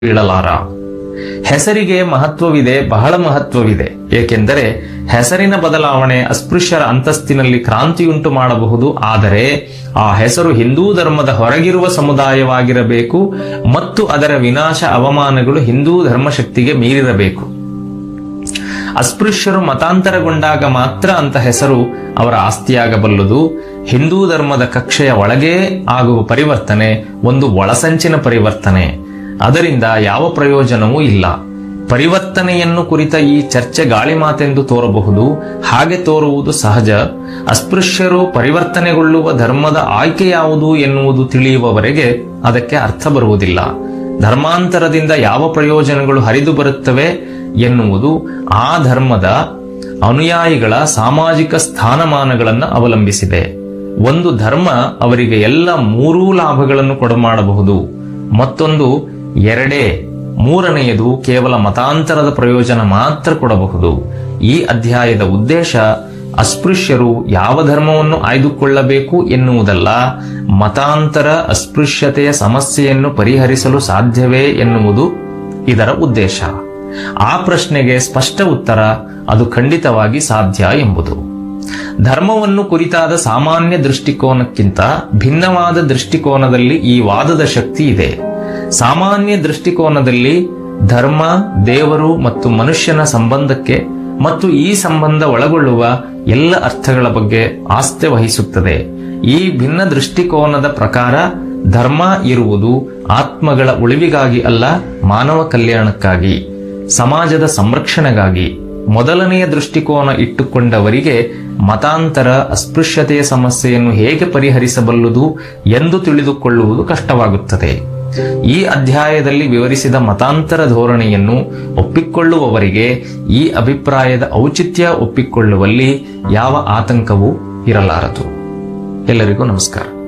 ಬೀಳಲಾರ ಹೆಸರಿಗೆ ಮಹತ್ವವಿದೆ ಬಹಳ ಮಹತ್ವವಿದೆ ಏಕೆಂದರೆ ಹೆಸರಿನ ಬದಲಾವಣೆ ಅಸ್ಪೃಶ್ಯರ ಅಂತಸ್ತಿನಲ್ಲಿ ಕ್ರಾಂತಿಯುಂಟು ಮಾಡಬಹುದು ಆದರೆ ಆ ಹೆಸರು ಹಿಂದೂ ಧರ್ಮದ ಹೊರಗಿರುವ ಸಮುದಾಯವಾಗಿರಬೇಕು ಮತ್ತು ಅದರ ವಿನಾಶ ಅವಮಾನಗಳು ಹಿಂದೂ ಧರ್ಮಶಕ್ತಿಗೆ ಮೀರಿರಬೇಕು ಅಸ್ಪೃಶ್ಯರು ಮತಾಂತರಗೊಂಡಾಗ ಮಾತ್ರ ಅಂತ ಹೆಸರು ಅವರ ಆಸ್ತಿಯಾಗಬಲ್ಲದು ಹಿಂದೂ ಧರ್ಮದ ಕಕ್ಷೆಯ ಒಳಗೇ ಆಗುವ ಪರಿವರ್ತನೆ ಒಂದು ಒಳಸಂಚಿನ ಪರಿವರ್ತನೆ ಅದರಿಂದ ಯಾವ ಪ್ರಯೋಜನವೂ ಇಲ್ಲ ಪರಿವರ್ತನೆಯನ್ನು ಕುರಿತ ಈ ಚರ್ಚೆ ಗಾಳಿ ಮಾತೆಂದು ತೋರಬಹುದು ಹಾಗೆ ತೋರುವುದು ಸಹಜ ಅಸ್ಪೃಶ್ಯರು ಪರಿವರ್ತನೆಗೊಳ್ಳುವ ಧರ್ಮದ ಆಯ್ಕೆ ಯಾವುದು ಎನ್ನುವುದು ತಿಳಿಯುವವರೆಗೆ ಅದಕ್ಕೆ ಅರ್ಥ ಬರುವುದಿಲ್ಲ ಧರ್ಮಾಂತರದಿಂದ ಯಾವ ಪ್ರಯೋಜನಗಳು ಹರಿದು ಬರುತ್ತವೆ ಎನ್ನುವುದು ಆ ಧರ್ಮದ ಅನುಯಾಯಿಗಳ ಸಾಮಾಜಿಕ ಸ್ಥಾನಮಾನಗಳನ್ನು ಅವಲಂಬಿಸಿದೆ ಒಂದು ಧರ್ಮ ಅವರಿಗೆ ಎಲ್ಲ ಮೂರೂ ಲಾಭಗಳನ್ನು ಕೊಡಮಾಡಬಹುದು ಮತ್ತೊಂದು ಎರಡೇ ಮೂರನೆಯದು ಕೇವಲ ಮತಾಂತರದ ಪ್ರಯೋಜನ ಮಾತ್ರ ಕೊಡಬಹುದು ಈ ಅಧ್ಯಾಯದ ಉದ್ದೇಶ ಅಸ್ಪೃಶ್ಯರು ಯಾವ ಧರ್ಮವನ್ನು ಆಯ್ದುಕೊಳ್ಳಬೇಕು ಎನ್ನುವುದಲ್ಲ ಮತಾಂತರ ಅಸ್ಪೃಶ್ಯತೆಯ ಸಮಸ್ಯೆಯನ್ನು ಪರಿಹರಿಸಲು ಸಾಧ್ಯವೇ ಎನ್ನುವುದು ಇದರ ಉದ್ದೇಶ ಆ ಪ್ರಶ್ನೆಗೆ ಸ್ಪಷ್ಟ ಉತ್ತರ ಅದು ಖಂಡಿತವಾಗಿ ಸಾಧ್ಯ ಎಂಬುದು ಧರ್ಮವನ್ನು ಕುರಿತಾದ ಸಾಮಾನ್ಯ ದೃಷ್ಟಿಕೋನಕ್ಕಿಂತ ಭಿನ್ನವಾದ ದೃಷ್ಟಿಕೋನದಲ್ಲಿ ಈ ವಾದದ ಶಕ್ತಿ ಇದೆ ಸಾಮಾನ್ಯ ದೃಷ್ಟಿಕೋನದಲ್ಲಿ ಧರ್ಮ ದೇವರು ಮತ್ತು ಮನುಷ್ಯನ ಸಂಬಂಧಕ್ಕೆ ಮತ್ತು ಈ ಸಂಬಂಧ ಒಳಗೊಳ್ಳುವ ಎಲ್ಲ ಅರ್ಥಗಳ ಬಗ್ಗೆ ಆಸ್ಥೆ ವಹಿಸುತ್ತದೆ ಈ ಭಿನ್ನ ದೃಷ್ಟಿಕೋನದ ಪ್ರಕಾರ ಧರ್ಮ ಇರುವುದು ಆತ್ಮಗಳ ಉಳಿವಿಗಾಗಿ ಅಲ್ಲ ಮಾನವ ಕಲ್ಯಾಣಕ್ಕಾಗಿ ಸಮಾಜದ ಸಂರಕ್ಷಣೆಗಾಗಿ ಮೊದಲನೆಯ ದೃಷ್ಟಿಕೋನ ಇಟ್ಟುಕೊಂಡವರಿಗೆ ಮತಾಂತರ ಅಸ್ಪೃಶ್ಯತೆಯ ಸಮಸ್ಯೆಯನ್ನು ಹೇಗೆ ಪರಿಹರಿಸಬಲ್ಲುದು ಎಂದು ತಿಳಿದುಕೊಳ್ಳುವುದು ಕಷ್ಟವಾಗುತ್ತದೆ ಈ ಅಧ್ಯಾಯದಲ್ಲಿ ವಿವರಿಸಿದ ಮತಾಂತರ ಧೋರಣೆಯನ್ನು ಒಪ್ಪಿಕೊಳ್ಳುವವರಿಗೆ ಈ ಅಭಿಪ್ರಾಯದ ಔಚಿತ್ಯ ಒಪ್ಪಿಕೊಳ್ಳುವಲ್ಲಿ ಯಾವ ಆತಂಕವೂ ಇರಲಾರದು ಎಲ್ಲರಿಗೂ ನಮಸ್ಕಾರ